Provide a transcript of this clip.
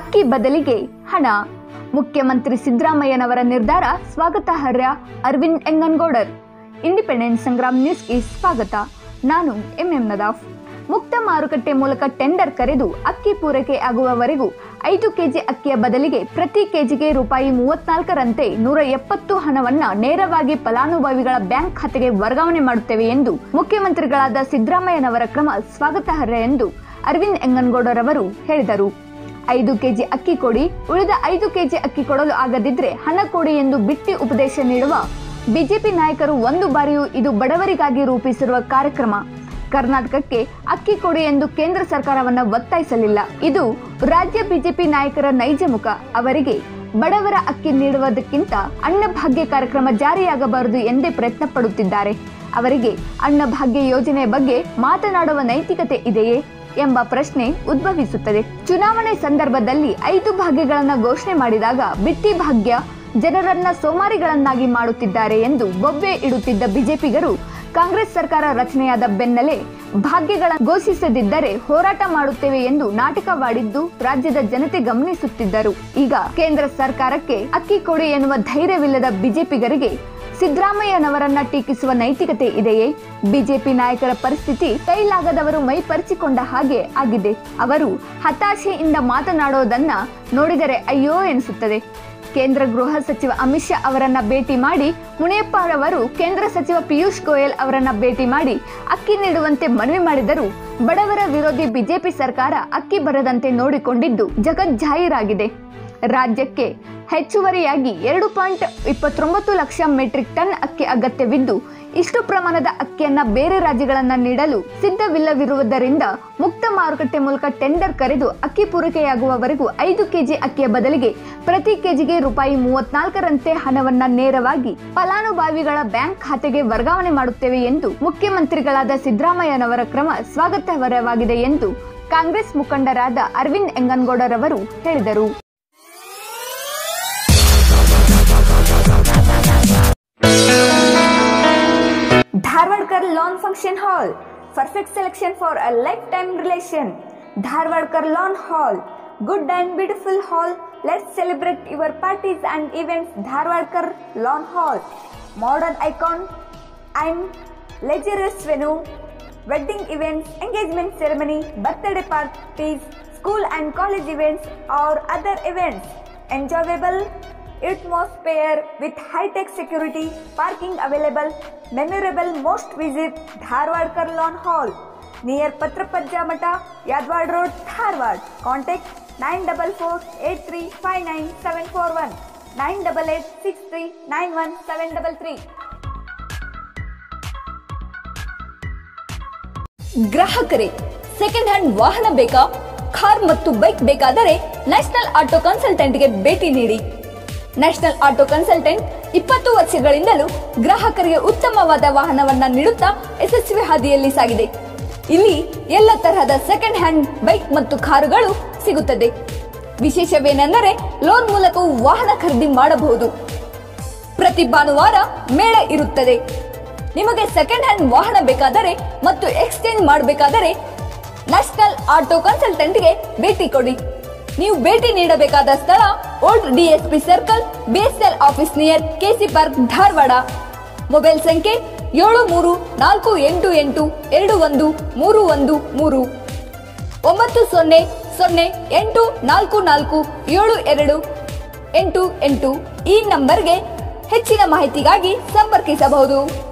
ಅಕ್ಕಿ ಬದಲಿಗೆ ಹಣ ಮುಖ್ಯಮಂತ್ರಿ ಸಿದ್ದರಾಮಯ್ಯನವರ ನಿರ್ಧಾರ ಸ್ವಾಗತಾರ್ಹ ಅರವಿಂದ್ ಎಂಗನ್ಗೌಡರ್ ಇಂಡಿಪೆಂಡೆಂಟ್ ಸಂಗ್ರಾಮ್ ನ್ಯೂಸ್ಗೆ ಸ್ವಾಗತ ನಾನು ಎಂಎಂ ನದಾಫ್ ಮುಕ್ತ ಮಾರುಕಟ್ಟೆ ಮೂಲಕ ಟೆಂಡರ್ ಕರೆದು ಅಕ್ಕಿ ಪೂರೈಕೆ ಆಗುವವರೆಗೂ ಐದು ಕೆಜಿ ಅಕ್ಕಿಯ ಬದಲಿಗೆ ಪ್ರತಿ ಕೆಜಿಗೆ ರೂಪಾಯಿ ಮೂವತ್ನಾಲ್ಕರಂತೆ ನೂರ ಎಪ್ಪತ್ತು ಹಣವನ್ನ ನೇರವಾಗಿ ಫಲಾನುಭವಿಗಳ ಬ್ಯಾಂಕ್ ಖಾತೆಗೆ ವರ್ಗಾವಣೆ ಮಾಡುತ್ತೇವೆ ಎಂದು ಮುಖ್ಯಮಂತ್ರಿಗಳಾದ ಸಿದ್ದರಾಮಯ್ಯನವರ ಕ್ರಮ ಸ್ವಾಗತಾರ್ಹ ಎಂದು ಅರವಿಂದ್ ಎಂಗನ್ಗೌಡರವರು ಹೇಳಿದರು ಐದು ಕೆಜಿ ಅಕ್ಕಿ ಕೊಡಿ ಉಳಿದ ಐದು ಕೆಜಿ ಅಕ್ಕಿ ಕೊಡಲು ಆಗದಿದ್ರೆ ಹಣ ಕೊಡಿ ಎಂದು ಬಿಟ್ಟಿ ಉಪದೇಶ ನೀಡುವ ಬಿಜೆಪಿ ನಾಯಕರು ಒಂದು ಬಾರಿಯೂ ಇದು ಬಡವರಿಗಾಗಿ ರೂಪಿಸಿರುವ ಕಾರ್ಯಕ್ರಮ ಕರ್ನಾಟಕಕ್ಕೆ ಅಕ್ಕಿ ಕೊಡಿ ಎಂದು ಕೇಂದ್ರ ಸರ್ಕಾರವನ್ನ ಒತ್ತಾಯಿಸಲಿಲ್ಲ ಇದು ರಾಜ್ಯ ಬಿಜೆಪಿ ನಾಯಕರ ನೈಜ ಮುಖ ಅವರಿಗೆ ಬಡವರ ಅಕ್ಕಿ ನೀಡುವುದಕ್ಕಿಂತ ಅನ್ನಭಾಗ್ಯ ಕಾರ್ಯಕ್ರಮ ಜಾರಿಯಾಗಬಾರದು ಎಂದೇ ಪ್ರಯತ್ನ ಪಡುತ್ತಿದ್ದಾರೆ ಅವರಿಗೆ ಅನ್ನಭಾಗ್ಯ ಯೋಜನೆ ಬಗ್ಗೆ ಮಾತನಾಡುವ ನೈತಿಕತೆ ಇದೆಯೇ ಎಂಬ ಪ್ರಶ್ನೆ ಉದ್ಭವಿಸುತ್ತದೆ ಚುನಾವಣೆ ಸಂದರ್ಭದಲ್ಲಿ ಐದು ಭಾಗ್ಯಗಳನ್ನು ಘೋಷಣೆ ಮಾಡಿದಾಗ ಬಿಟ್ಟಿ ಭಾಗ್ಯ ಜನರನ್ನ ಸೋಮಾರಿಗಳನ್ನಾಗಿ ಮಾಡುತ್ತಿದ್ದಾರೆ ಎಂದು ಬೊಬ್ಬೆ ಇಡುತ್ತಿದ್ದ ಬಿಜೆಪಿಗರು ಕಾಂಗ್ರೆಸ್ ಸರ್ಕಾರ ರಚನೆಯಾದ ಬೆನ್ನಲ್ಲೇ ಭಾಗ್ಯಗಳ ಘೋಷಿಸದಿದ್ದರೆ ಹೋರಾಟ ಮಾಡುತ್ತೇವೆ ಎಂದು ನಾಟಕವಾಡಿದ್ದು ರಾಜ್ಯದ ಜನತೆ ಗಮನಿಸುತ್ತಿದ್ದರು ಈಗ ಕೇಂದ್ರ ಸರ್ಕಾರಕ್ಕೆ ಅಕ್ಕಿ ಕೊಡಿ ಎನ್ನುವ ಧೈರ್ಯವಿಲ್ಲದ ಬಿಜೆಪಿಗರಿಗೆ ಸಿದ್ದರಾಮಯ್ಯನವರನ್ನ ಟೀಕಿಸುವ ನೈತಿಕತೆ ಇದೆಯೇ ಬಿಜೆಪಿ ನಾಯಕರ ಪರಿಸ್ಥಿತಿ ಕೈಲಾಗದವರು ಮೈ ಪರಿಚಿಕೊಂಡ ಹಾಗೆ ಆಗಿದೆ ಅವರು ಹತಾಶೆಯಿಂದ ಮಾತನಾಡೋದನ್ನ ನೋಡಿದರೆ ಅಯ್ಯೋ ಎನಿಸುತ್ತದೆ ಕೇಂದ್ರ ಗೃಹ ಸಚಿವ ಅಮಿತ್ ಶಾ ಅವರನ್ನ ಭೇಟಿ ಮಾಡಿ ಮುನಿಯಪ್ಪ ಅವರು ಕೇಂದ್ರ ಸಚಿವ ಪಿಯೂಷ್ ಗೋಯಲ್ ಅವರನ್ನ ಭೇಟಿ ಮಾಡಿ ಅಕ್ಕಿ ನೀಡುವಂತೆ ಮನವಿ ಮಾಡಿದರೂ ಬಡವರ ವಿರೋಧಿ ಬಿಜೆಪಿ ಸರ್ಕಾರ ಅಕ್ಕಿ ಬರದಂತೆ ನೋಡಿಕೊಂಡಿದ್ದು ಜಗಜ್ಜಾಹೀರಾಗಿದೆ ರಾಜ್ಯಕ್ಕೆ ಹೆಚ್ಚುವರಿಯಾಗಿ ಎರಡು ಪಾಯಿಂಟ್ ಇಪ್ಪತ್ತೊಂಬತ್ತು ಲಕ್ಷ ಮೆಟ್ರಿಕ್ ಟನ್ ಅಕ್ಕಿ ಅಗತ್ಯವಿದ್ದು ಇಷ್ಟು ಪ್ರಮಾಣದ ಅಕ್ಕಿಯನ್ನ ಬೇರೆ ರಾಜ್ಯಗಳನ್ನ ನೀಡಲು ಸಿದ್ಧವಿಲ್ಲವಿರುವುದರಿಂದ ಮುಕ್ತ ಮಾರುಕಟ್ಟೆ ಮೂಲಕ ಟೆಂಡರ್ ಕರೆದು ಅಕ್ಕಿ ಪೂರೈಕೆಯಾಗುವವರೆಗೂ ಐದು ಕೆಜಿ ಅಕ್ಕಿಯ ಬದಲಿಗೆ ಪ್ರತಿ ಕೆಜಿಗೆ ರೂಪಾಯಿ ಮೂವತ್ನಾಲ್ಕರಂತೆ ಹಣವನ್ನ ನೇರವಾಗಿ ಫಲಾನುಭವಿಗಳ ಬ್ಯಾಂಕ್ ಖಾತೆಗೆ ವರ್ಗಾವಣೆ ಮಾಡುತ್ತೇವೆ ಎಂದು ಮುಖ್ಯಮಂತ್ರಿಗಳಾದ ಸಿದ್ದರಾಮಯ್ಯನವರ ಕ್ರಮ ಸ್ವಾಗತಾರ್ಹವಾಗಿದೆ ಎಂದು ಕಾಂಗ್ರೆಸ್ ಮುಖಂಡರಾದ ಅರವಿಂದ್ ಎಂಗನ್ಗೌಡರವರು ಹೇಳಿದರು Dharwadkar lawn function hall perfect selection for a lifetime relation Dharwadkar lawn hall good and beautiful hall let's celebrate your parties and events Dharwadkar lawn hall modern icon and luxurious venue wedding events, engagement ceremony, birthday parties, school and college events, or other events. Enjoyable atmosphere with high-tech security, parking available, memorable most visit Dharwad Karlon Hall near Patrapajja Mata, Yadwad Road, Dharwad. Contact 944-8359-741, 988-6391-733. ಗ್ರಾಹಕರೇ second hand ವಾಹನ ಬೇಕಾ car ಮತ್ತು bike ಬೇಕಾದರೆ national auto ಕನ್ಸಲ್ಟೆಂಟ್ಗೆ ಭೇಟಿ ನೀಡಿ national auto consultant ಇಪ್ಪತ್ತು ವರ್ಷಗಳಿಂದಲೂ ಗ್ರಾಹಕರಿಗೆ ಉತ್ತಮವಾದ ವಾಹನವನ್ನ ನೀಡುತ್ತಾ ಯಶಸ್ವಿ ಹಾದಿಯಲ್ಲಿ ಸಾಗಿದೆ ಇಲ್ಲಿ ಎಲ್ಲ ತರಹದ ಸೆಕೆಂಡ್ ಹ್ಯಾಂಡ್ ಬೈಕ್ ಮತ್ತು ಕಾರುಗಳು ಸಿಗುತ್ತದೆ ವಿಶೇಷವೇನೆಂದರೆ ಲೋನ್ ಮೂಲಕವೂ ವಾಹನ ಖರೀದಿ ಮಾಡಬಹುದು ಪ್ರತಿ ಭಾನುವಾರ ಮೇಳ ಇರುತ್ತದೆ ನಿಮಗೆ ಸೆಕೆಂಡ್ ಹ್ಯಾಂಡ್ ವಾಹನ ಬೇಕಾದರೆ ಮತ್ತು ಎಕ್ಸ್ಚೇಂಜ್ ಮಾಡಬೇಕಾದರೆ ನ್ಯಾಷನಲ್ ಆಟೋ ಕನ್ಸಲ್ಟೆಂಟ್ಗೆ ಭೇಟಿ ಕೊಡಿ ನೀವು ಭೇಟಿ ನೀಡಬೇಕಾದ ಸ್ಥಳ old DSP circle BSL office near KC park Dharwad mobile ಸಂಖ್ಯೆ ಏಳು ಮೂರು ನಾಲ್ಕು ಎಂಟು ಎಂಟು ಎರಡು ಒಂದು ಮೂರು ಒಂದು ಮೂರು ಒಂಬತ್ತು ಸೊನ್ನೆ ಸೊನ್ನೆ ಎಂಟು ನಾಲ್ಕು ನಾಲ್ಕು ಏಳು ಎರಡು ಎಂಟು ಎಂಟು ಈ ನಂಬರ್ಗೆ ಹೆಚ್ಚಿನ ಮಾಹಿತಿಗಾಗಿ ಸಂಪರ್ಕಿಸಬಹುದು